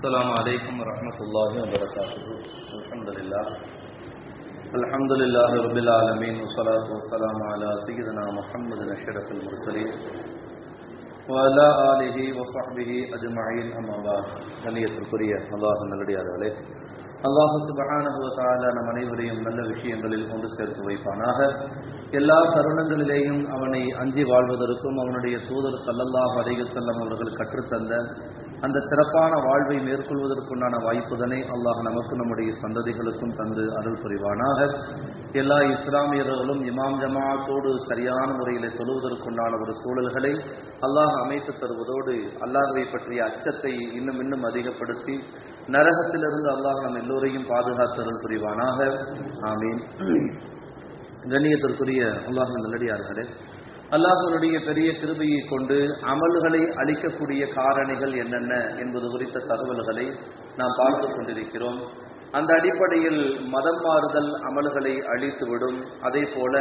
السلام عليكم ورحمة الله وبركاته الحمد لله الحمد لله رب العالمين والصلاة والسلام على سيدنا محمد أشرف المرسلين وعلى آله وصحبه أجمعين أما بعد கண்ணியத்திற்குரிய அல்லாஹ் நல்லடியார்களே அல்லாஹ் சுபஹானஹு வ தஆலா நம் அனைவரையும் நல்ல விஷயங்களில் கொண்டு சேர்த்து வைப்பானாக எல்லா தருணங்களிலேயும் அவனை அஞ்சி வாழ்வதற்கும் அவனுடைய தூதர் ஸல்லல்லாஹு அலைஹி வஸல்லம் அவர்கள் கற்றுத்தந்த அந்த சிறப்பான வாழ்வை மேற்கொள்வதற்குண்டான வாய்ப்புதனை அல்லாஹ் நமக்கு நம்முடைய சந்ததிகளுக்கும் தந்து அருள் புரிவானாக எல்லா இஸ்லாமியர்களும் இமாம் ஜமாத்தோடு சரியான முறையில் தொழுவதற்குண்டான ஒரு சூழல்களை அல்லாஹ் அமைத்து தருவதோடு அல்லாஹ்வை பற்றிய அச்சத்தை இன்னும் இன்னும் அதிகப்படுத்தி நரகத்திலிருந்து அல்லாஹ் நம் எல்லோரையும் பாதுகாத்தருள் புரிவானாக ஆமீன் கண்ணியத்திற்குரிய அல்லாஹ் நல்லடியார்களே அல்லாஹனுடைய பெரிய கிருபையை கொண்டு அமல்களை அளிக்கக்கூடிய காரணிகள் என்னென்ன என்பது குறித்த தகவல்களை நாம் பார்த்து கொண்டிருக்கிறோம் அந்த அடிப்படையில் மதம் மாறுதல் அமல்களை அழித்துவிடும் அதே போல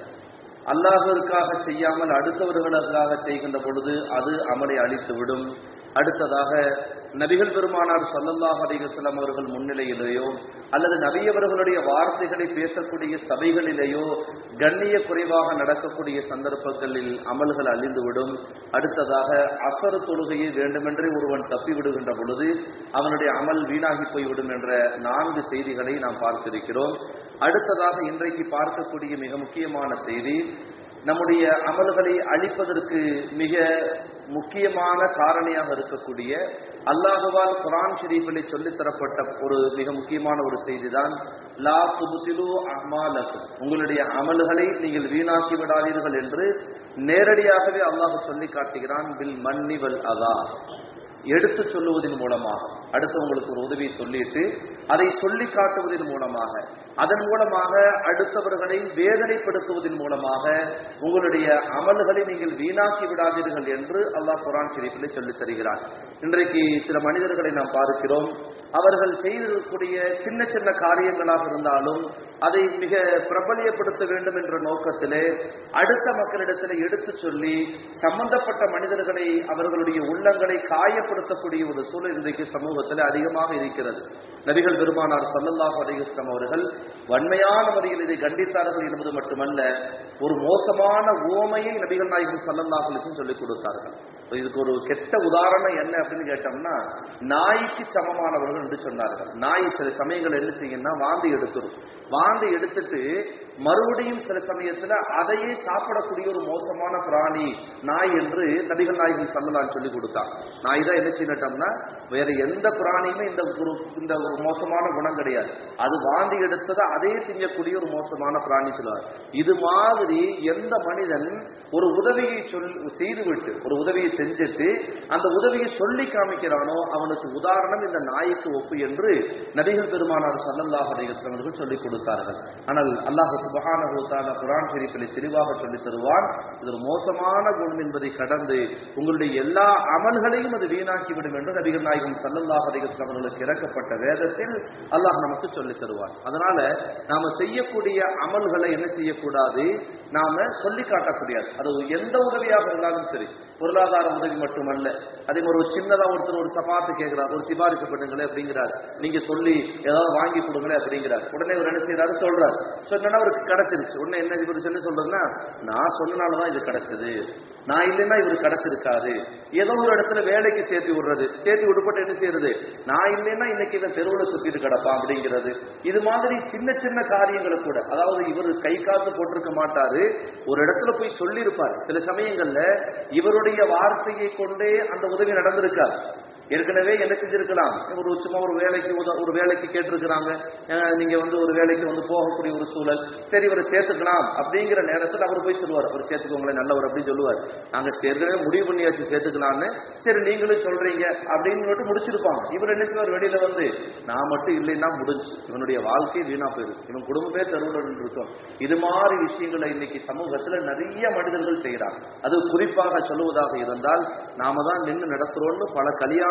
அல்லாஹிற்காக செய்யாமல் அடுத்தவர்களுக்காக செய்கின்ற பொழுது அது அமலை அழித்துவிடும் அடுத்ததாக நபிகள் பெருமானார் சல்லல்லாஹ் அலிகஸ்லாம் அவர்கள் முன்னிலையிலேயோ அல்லது நபியவர்களுடைய வார்த்தைகளை பேசக்கூடிய சபைகளிலேயோ கண்ணிய குறைவாக நடக்கக்கூடிய சந்தர்ப்பங்களில் அமல்கள் அழிந்துவிடும் அடுத்ததாக அசரு தொழுகையை வேண்டுமென்றே ஒருவன் தப்பி விடுகின்ற பொழுது அவனுடைய அமல் வீணாகி போய்விடும் என்ற நான்கு செய்திகளை நாம் பார்த்திருக்கிறோம் அடுத்ததாக இன்றைக்கு பார்க்கக்கூடிய மிக முக்கியமான செய்தி நம்முடைய அமல்களை அழிப்பதற்கு மிக முக்கியமான காரணியாக இருக்கக்கூடிய அல்லாஹுவால் குரான் ஷெரீஃபிலே சொல்லித்தரப்பட்ட ஒரு மிக முக்கியமான ஒரு செய்திதான் லா துபுத்திலு அஹ்மாலக்கும் உங்களுடைய அமல்களை நீங்கள் வீணாக்கி விடாதீர்கள் என்று நேரடியாகவே அல்லாஹ் சொல்லி காட்டுகிறான் பில் மன்னி வல் அதா எடுத்து சொல்லுவதன் மூலமாக அடுத்தவங்களுக்கு ஒரு உதவி சொல்லிட்டு அதை சொல்லி காட்டுவதன் மூலமாக அதன் மூலமாக அடுத்தவர்களை வேதனைப்படுத்துவதன் மூலமாக உங்களுடைய அமல்களை நீங்கள் வீணாக்கி விடாதீர்கள் என்று அல்லாஹ் குரான் ஷெரீஃபிலே சொல்லித் தருகிறார் இன்றைக்கு சில மனிதர்களை நாம் பார்க்கிறோம் அவர்கள் செய்திருக்கக்கூடிய சின்ன சின்ன காரியங்களாக இருந்தாலும் அதை மிக பிரபலியப்படுத்த வேண்டும் என்ற நோக்கத்திலே அடுத்த மக்களிடத்தில் எடுத்து சொல்லி சம்பந்தப்பட்ட மனிதர்களை அவர்களுடைய உள்ளங்களை காயப்படுத்தக்கூடிய ஒரு சூழல் இன்றைக்கு சமூகத்தில் அதிகமாக இருக்கிறது நபிகள் பெருமானார் சல்லல்லாஹு அலிஹஸ்லாம் அவர்கள் வன்மையான முறையில் இதை கண்டித்தார்கள் என்பது மட்டுமல்ல ஒரு மோசமான ஓமையை நபிகள் நாயகம் சல்லல்லாஹ் அலிஹும் சொல்லிக் கொடுத்தார்கள் இதுக்கு ஒரு கெட்ட உதாரணம் என்ன அப்படின்னு கேட்டோம்னா நாய்க்கு சமமானவர்கள் என்று சொன்னார்கள் நாய் சில சமயங்கள் என்ன செய்யும்னா வாந்தி எடுத்துரும் வாந்தி எடுத்துட்டு மறுபடியும் சில சமயத்துல அதையே சாப்பிடக்கூடிய ஒரு மோசமான பிராணி நாய் என்று நபிகள் நாயகன் சல்லலான் சொல்லி கொடுத்தான் நாய் தான் என்ன செய்யட்டோம்னா வேற எந்த பிராணியுமே இந்த ஒரு இந்த ஒரு மோசமான குணம் கிடையாது அது வாந்தி எடுத்ததை அதே திங்கக்கூடிய ஒரு மோசமான பிராணி சொல்லுவார் இது மாதிரி எந்த மனிதன் ஒரு உதவியை சொல் செய்துவிட்டு ஒரு உதவியை செஞ்சுட்டு அந்த உதவியை சொல்லி காமிக்கிறானோ அவனுக்கு உதாரணம் இந்த நாய்க்கு ஒப்பு என்று நபிகள் பெருமானார் சல்லல்லாஹ் அலிகத்தவர்கள் சொல்லிக் கொடுத்தார்கள் ஆனால் அல்லாஹ் சுபஹான குரான் ஷெரீஃபில் தெளிவாக சொல்லித் தருவான் இது ஒரு மோசமான குணம் என்பதை கடந்து உங்களுடைய எல்லா அமல்களையும் அது வீணாக்கிவிடும் என்று நபிகள் நாயகம் சல்லல்லாஹ் அலிகத்தம் அவர்களுக்கு இறக்கப்பட்ட வேதத்தில் அல்லாஹ் நமக்கு சொல்லித் தருவான் அதனால நாம செய்யக்கூடிய அமல்களை என்ன செய்யக்கூடாது நாம சொல்லி காட்டக்கூடியது அது எந்த உதவியாக இருந்தாலும் சரி பொருளாதார உதவி மட்டுமல்ல அதே மாதிரி ஒரு சின்னதா ஒருத்தர் ஒரு சபாத்து கேட்கிறார் ஒரு சிபாரிசு பண்ணுங்களே அப்படிங்கிறார் நீங்க சொல்லி ஏதாவது வாங்கி கொடுங்களே அப்படிங்கிறார் உடனே அவர் என்ன செய்யறாரு சொல்றாரு சொன்னா அவருக்கு கிடைச்சிருச்சு உடனே என்ன இவர் சொல்லி சொல்றதுன்னா நான் சொன்னனாலதான் இது கிடைச்சது நான் இல்லைன்னா இவரு கிடைச்சிருக்காது ஏதோ ஒரு இடத்துல வேலைக்கு சேர்த்து விடுறது சேர்த்து விடுபட்டு என்ன செய்யறது நான் இல்லைன்னா இன்னைக்கு இவன் தெருவில் சுத்திட்டு கிடப்பான் அப்படிங்கிறது இது மாதிரி சின்ன சின்ன காரியங்களை கூட அதாவது இவர் கை காத்து போட்டிருக்க மாட்டாரு ஒரு இடத்துல போய் சொல்லியிருப்பார் சில சமயங்கள்ல இவருடைய வார்த்தையை கொண்டே அந்த உதவி நடந்திருக்கார் ஏற்கனவே என்ன செஞ்சிருக்கலாம் ஒரு சும்மா ஒரு வேலைக்கு ஒரு வேலைக்கு கேட்டிருக்கிறாங்க நீங்க வந்து ஒரு வேலைக்கு வந்து போகக்கூடிய ஒரு சூழல் சரி இவரை சேர்த்துக்கலாம் அப்படிங்கிற நேரத்தில் அவர் போய் சொல்லுவார் அவர் சேர்த்துக்கோங்களேன் நல்லவர் அப்படின்னு சொல்லுவார் நாங்க ஏற்கனவே முடிவு பண்ணியாச்சு சேர்த்துக்கலாம்னு சரி நீங்களும் சொல்றீங்க அப்படின்னு சொல்லிட்டு முடிச்சிருப்பாங்க இவர் என்ன செய்வார் வெளியில வந்து நான் மட்டும் இல்லைன்னா முடிஞ்சு இவனுடைய வாழ்க்கை வீணா போயிடும் இவன் குடும்பமே தெருவில் இருக்கும் இது மாதிரி விஷயங்களை இன்னைக்கு சமூகத்துல நிறைய மனிதர்கள் செய்யறாங்க அது குறிப்பாக சொல்லுவதாக இருந்தால் நாம தான் நின்று நடத்துறோம்னு பல கல்யாண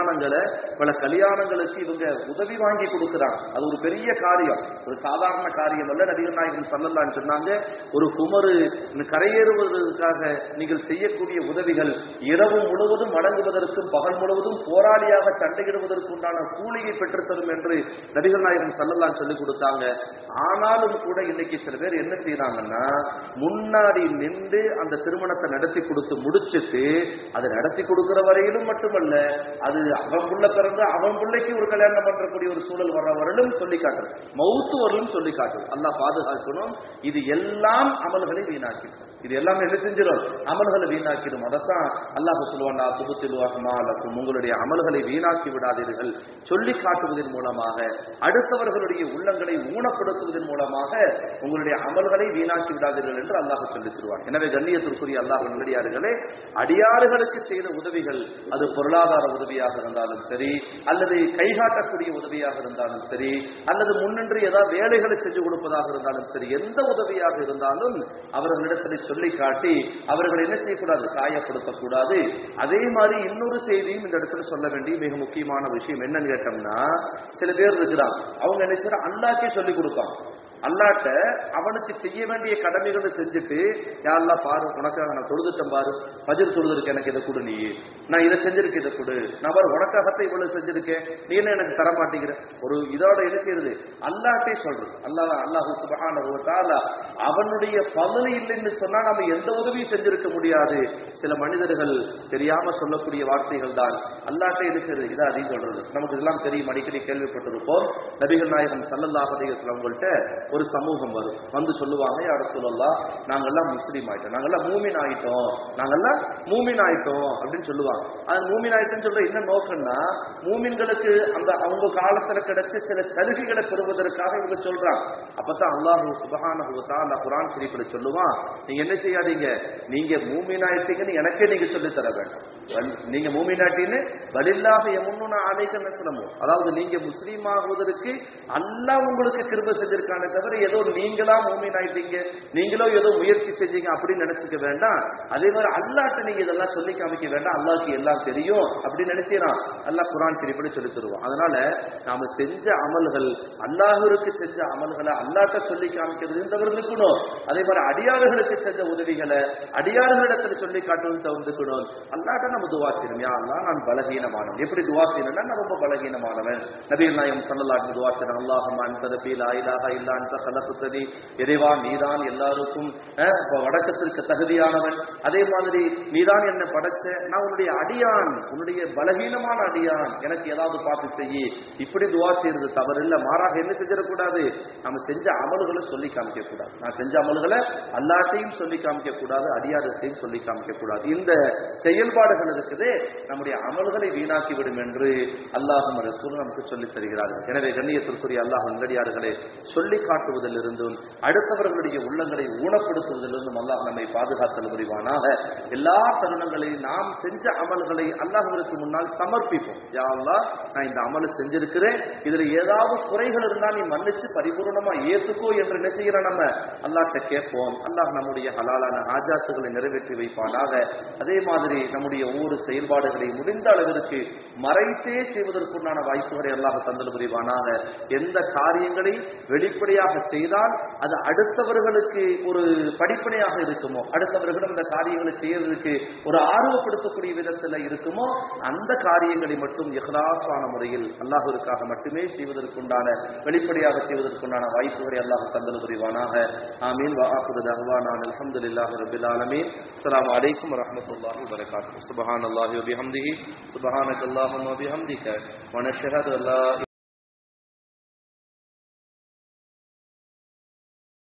கல்யாணங்களை பல கல்யாணங்களுக்கு இவங்க உதவி வாங்கி கொடுக்குறாங்க அது ஒரு பெரிய காரியம் ஒரு சாதாரண காரியம் அல்ல நபிகள் நாயகன் சல்லல்லான்னு சொன்னாங்க ஒரு குமரு கரையேறுவதற்காக நீங்கள் செய்யக்கூடிய உதவிகள் இரவு முழுவதும் வணங்குவதற்கும் பகல் முழுவதும் போராளியாக சண்டையிடுவதற்கு உண்டான கூலியை பெற்றுத்தரும் என்று நபிகள் நாயகன் சல்லல்லான் சொல்லிக் கொடுத்தாங்க ஆனாலும் கூட இன்னைக்கு சில பேர் என்ன செய்யறாங்கன்னா முன்னாடி நின்று அந்த திருமணத்தை நடத்தி கொடுத்து முடிச்சிட்டு அதை நடத்தி கொடுக்கிற வரையிலும் மட்டுமல்ல அது அவன் புள்ள பிறந்து அவன் பிள்ளைக்கு ஒரு கல்யாணம் பண்றக்கூடிய ஒரு சூழல் வர்ற வரலும் சொல்லி காட்டுறது மௌத்து வரலும் சொல்லி காட்டுறது அல்லாஹ் பாதுகாக்கணும் இது எல்லாம் அமல்களை வீணாக்கிடும் இது எல்லாமே என்ன செஞ்சிடும் அமல்களை வீணாக்கிடும் அதைத்தான் அல்லாஹ் சொல்லுவாண்டா துபத்திலுவாகமா அல்லக்கும் உங்களுடைய அமல்களை வீணாக்கி விடாதீர்கள் சொல்லி காட்டுவதன் மூலமாக அடுத்தவர்களுடைய உள்ளங்களை ஊனப்படுத்துவதன் மூலமாக உங்களுடைய அமல்களை வீணாக்கி விடாதீர்கள் என்று அல்லாஹ் சொல்லித் தருவான் எனவே கண்ணியத்திற்குரிய அல்லாஹ் நல்லடியார்களே அடியாறுகளுக்கு செய்த உதவிகள் அது பொருளாதார உதவியாக இருந்தாலும் சரி அல்லது கைகாட்டக்கூடிய உதவியாக இருந்தாலும் சரி அல்லது முன்னின்று ஏதாவது வேலைகளை செஞ்சு கொடுப்பதாக இருந்தாலும் சரி எந்த உதவியாக இருந்தாலும் அவர்களிடத்தில் சொல்லி காட்டி அவர்கள் என்ன செய்யக்கூடாது காயப்படுத்தக்கூடாது அதே மாதிரி இன்னொரு செய்தியும் இந்த இடத்துல சொல்ல வேண்டிய மிக முக்கியமான விஷயம் என்னன்னு கேட்டோம்னா சில பேர் இருக்கிறாங்க அவங்க என்ன செய்யற அல்லாக்கே சொல்லி கொடுப்பாங்க அல்லாட்ட அவனுக்கு செய்ய வேண்டிய கடமைகளை செஞ்சுட்டு யாரெல்லாம் பாரு உனக்காக நான் தொழுதுட்டேன் பாரு பஜர் தொழுதுருக்கு எனக்கு இதை கொடு நீ நான் இதை செஞ்சிருக்கேன் இதை கொடு நான் பாரு உனக்காகத்தான் இவ்வளவு செஞ்சிருக்கேன் நீ என்ன எனக்கு தர மாட்டேங்கிற ஒரு இதோட என்ன செய்யறது அல்லாட்டே சொல்றது அல்லாஹ் அல்லாஹு சுபஹான அவனுடைய பதவி இல்லைன்னு சொன்னா நம்ம எந்த உதவியும் செஞ்சிருக்க முடியாது சில மனிதர்கள் தெரியாம சொல்லக்கூடிய வார்த்தைகள் தான் அல்லாட்டே இருக்கிறது இதை அதிகம் சொல்றது நமக்கு இதெல்லாம் தெரியும் அடிக்கடி கேள்விப்பட்டிருப்போம் நபிகள் நாயகம் சல்லல்லாஹ் அலைஹிஸ்ஸலாம் உங்கள்கிட்ட ஒரு சமூகம் வரும் வந்து சொல்லுவாங்க யார சொல்லலாம் நாங்கெல்லாம் முஸ்லீம் ஆயிட்டோம் நாங்கெல்லாம் மூமின் ஆயிட்டோம் நாங்கெல்லாம் மூமின் ஆயிட்டோம் அப்படின்னு சொல்லுவாங்க அது மூமின் ஆயிட்டோம்னு சொல்ற என்ன நோக்கம்னா மூமின்களுக்கு அந்த அவங்க காலத்துல கிடைச்ச சில சலுகைகளை பெறுவதற்காக இவங்க சொல்றாங்க அப்பதான் அல்லாஹு சுபஹானஹு வ தஆலா குர்ஆன் ஷரீஃப்ல சொல்லுவான் நீங்க என்ன செய்யாதீங்க நீங்க மூமின் ஆயிட்டீங்கன்னு எனக்கே நீங்க சொல்லி தர வேண்டாம் வல்- நீங்க மூமின் ஆயிட்டீன்னு வலில்லாஹ யமுன்னுனா அலைக்க நஸ்லமு அதாவது நீங்க முஸ்லீம் ஆகுவதற்கு அல்லாஹ் உங்களுக்கு கிருபை செஞ்சிருக்கானே தவிர ஏதோ நீங்களா மூமின் ஆயிட்டீங்க நீங்களோ ஏதோ முயற்சி செஞ்சீங்க அப்படின்னு நினைச்சுக்க வேண்டாம் அதே மாதிரி அல்லாட்ட நீங்க இதெல்லாம் சொல்லி காமிக்க வேண்டாம் அல்லாஹ்க்கு எல்லாம் தெரியும் அப்படின்னு நினைச்சீரான் அல்லாஹ் குர்ஆன் ஷரீஃப்ல சொல்லி தருவான் அதனால நாம செஞ்ச அமல்கள் அல்லாஹ்விற்கு செஞ்ச அமல்களை அல்லாட்ட சொல்லி காமிக்கிறது தவிர இருக்கணும் அதே மாதிரி அடியாறுகளுக்கு செஞ்ச உதவிகளை அடியாறுகளிடத்துல சொல்லி காட்டுவது தவிர்த்துக்கணும் அல்லாட்ட நம்ம துவா செய்யணும் யா அல்லாஹ் நான் பலகீனமானவன் எப்படி துவா செய்யணும்னா நான் ரொம்ப பலகீனமானவன் நபீர் நாயம் சல்லல்லாஹு துவா செய்யணும் அல்லாஹும் அன்த ரபி லா இலாஹ இல்லா அன்த கலகுத்தனி இறைவா நீதான் எல்லாருக்கும் அஹ், இப்ப வடக்கத்திற்கு தகுதியானவன் அதே மாதிரி நீதான் என்ன படைச்ச நான் உன்னுடைய அடியான் உன்னுடைய பலகீனமான அடியான் எனக்கு ஏதாவது பார்த்து செய்யி இப்படி துவா செய்யறது தவறு இல்ல மாறாக என்ன செஞ்சிடக்கூடாது நம்ம செஞ்ச அமல்களை சொல்லி காமிக்க கூடாது நான் செஞ்ச அமல்களை அல்லாட்டையும் சொல்லி காமிக்க கூடாது அடியாரத்தையும் சொல்லி காமிக்க கூடாது இந்த செயல்பாடுகள் இருக்குது நம்முடைய அமல்களை வீணாக்கி விடும் என்று அல்லாஹும் ரசூல் நமக்கு சொல்லித் தருகிறார்கள் எனவே கண்ணியத்திற்குரிய அல்லாஹ் நல்லடியார்களை சொல்லி காட்டுவதிலிருந்தும் அடுத்தவர்களுடைய உள்ளங்களை ஊனப்படுத்துவதிலிருந்தும் அல்லாஹ் நம்மை பாதுகாத்தல் புரிவானாக எல்லா தருணங்களையும் நாம் செஞ்ச அமல்களை அல்லாஹ்விற்கு முன்னால் சமர்ப்பிப்போம் யா அல்லாஹ் நான் இந்த அமலை செஞ்சிருக்கிறேன் இதுல ஏதாவது குறைகள் இருந்தா நீ மன்னிச்சு பரிபூர்ணமா ஏத்துக்கோ என்று என்ன செய்யறோம் நம்ம அல்லாஹ்ட்ட கேட்போம் அல்லாஹ் நம்முடைய ஹலாலான ஆஜாத்துகளை நிறைவேற்றி வைப்பானாக அதே மாதிரி நம்முடைய ஒவ்வொரு செயல்பாடுகளை முடிந்த அளவிற்கு மறைத்தே செய்வதற்குண்டான வாய்ப்புகளை அல்லாஹ் தந்தல் புரிவானாக எந்த காரியங்களை வெளிப்படையாக செய்தால் அது அடுத்தவர்களுக்கு ஒரு படிப்பனையாக இருக்குமோ அடுத்தவர்களும் இந்த காரியங்களை செய்யறதுக்கு ஒரு ஆர்வப்படுத்தக்கூடிய விதத்துல இருக்குமோ அந்த காரியங்களை மட்டும் இஹ்லாஸான முறையில் அல்லாஹ்விற்காக மட்டுமே செய்வதற்குண்டான வெளிப்படையாக செய்வதற்குண்டான வாய்ப்புகளை அல்லாஹ் தந்தல் புரிவானாக ஆமீன் வஆஹிரு தஅவானா அல்ஹம்துலில்லாஹி ரப்பில் ஆலமீன் அஸ்ஸலாமு அலைக்கும் வரஹ்மத்துல்லாஹி வபரகாத்துஹு சுப்ஹானல்லாஹி வபிஹம்திஹி சுப்ஹானக்கல்லாஹும்ம வபிஹம்திக வ நஷ்ஹது அல்லா